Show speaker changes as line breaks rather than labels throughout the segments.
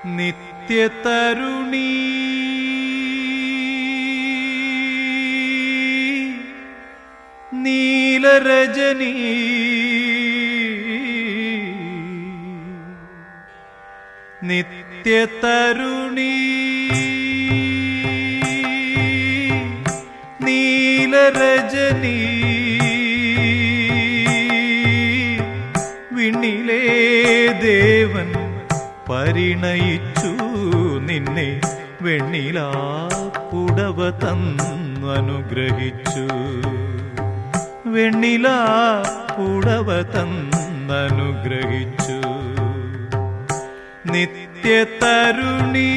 നിത്യതരുണീ നീലരജനീ നിത്യതരുണീ നീലരജനീ വിണ്ണിലേ ദേവൻ പരിണയിച്ചു നിന്നെ വെണ്ണിലാ പുടവ തന്നു അനുഗ്രഹിച്ചു വെണ്ണിലാ പുടവ തന്നനുഗ്രഹിച്ചു നിത്യതരുണീ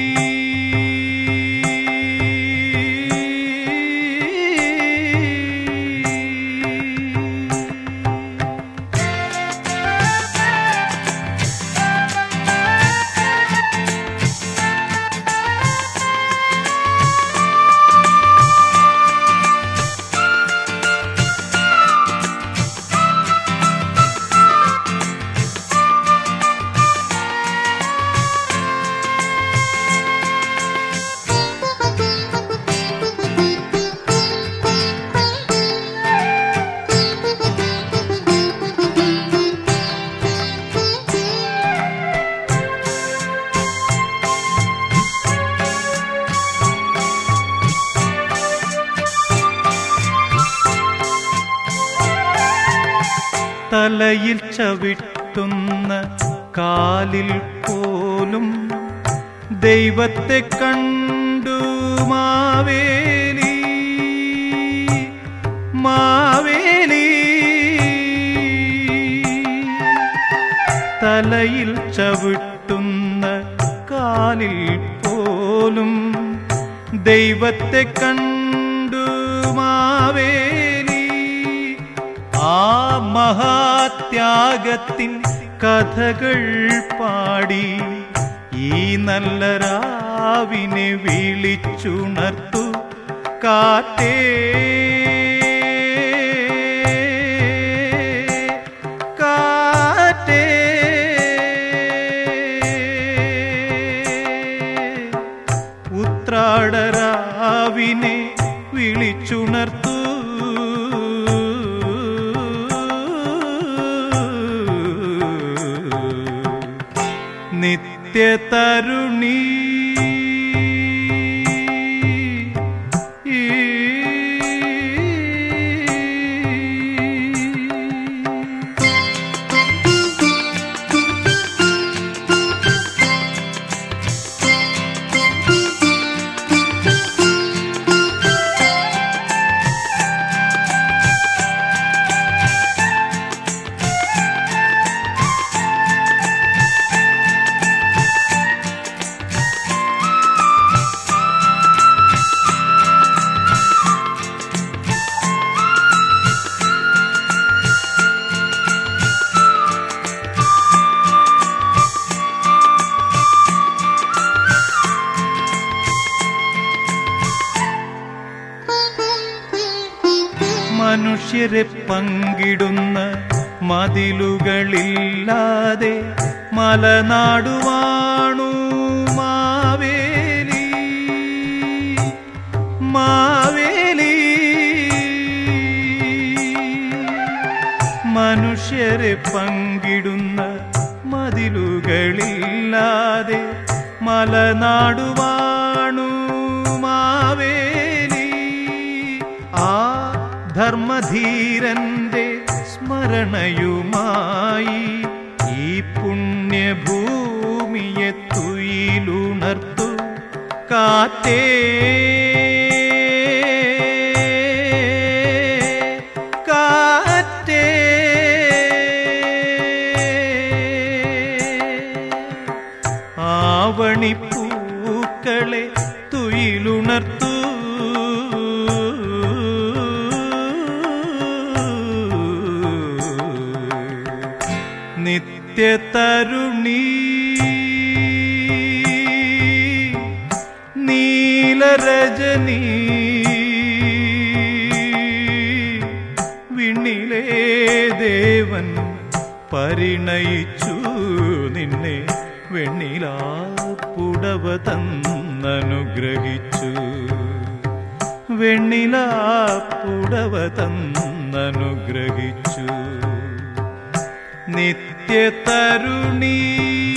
തലയിൽ ചവിട്ടുന്ന കാലിൽ പോലും ദൈവത്തെ കണ്ടു മാവേലി മാവേലി തലയിൽ ചവിട്ടുന്ന കാലിൽ പോലും ദൈവത്തെ കണ്ടു മാവേലി ആ മഹാത്യാഗത്തിൻ കഥകൾ പാടി ഈ നല്ല രാവിനെ വിളിച്ചുണർത്തു കാറ്റേ കാറ്റേ ഉത്രാടരാവിനെ വിളിച്ചുണർത്തു നിത്യതരുണീ മനുഷ്യരെ പങ്കിടുന്ന മതിലുകളില്ലാതെ മലനാടുവാണു മാവേലി മാവേലി മനുഷ്യരെ പങ്കിടുന്ന മതിലുകളില്ലാതെ മലനാടുവാണു മാവേലി ആ ധർമ്മധീരന്റെ സ്മരണയുമായി ഈ പുണ്യഭൂമിയെ തുയിലുണർത്തു കാറ്റേ കാറ്റേ ആവണിപ്പൂക്കളെ തുയിലുണർത്തു നിത്യതരുണീ നീലരജനീ വിണ്ണിലേ ദേവൻ പരിണയിച്ചു നിന്നെ വെണ്ണിലാ പുടവ തന്നനുഗ്രഹിച്ചു വെണ്ണിലാ പുടവ തന്നനുഗ്രഹിച്ചു നിത്യതരുണീ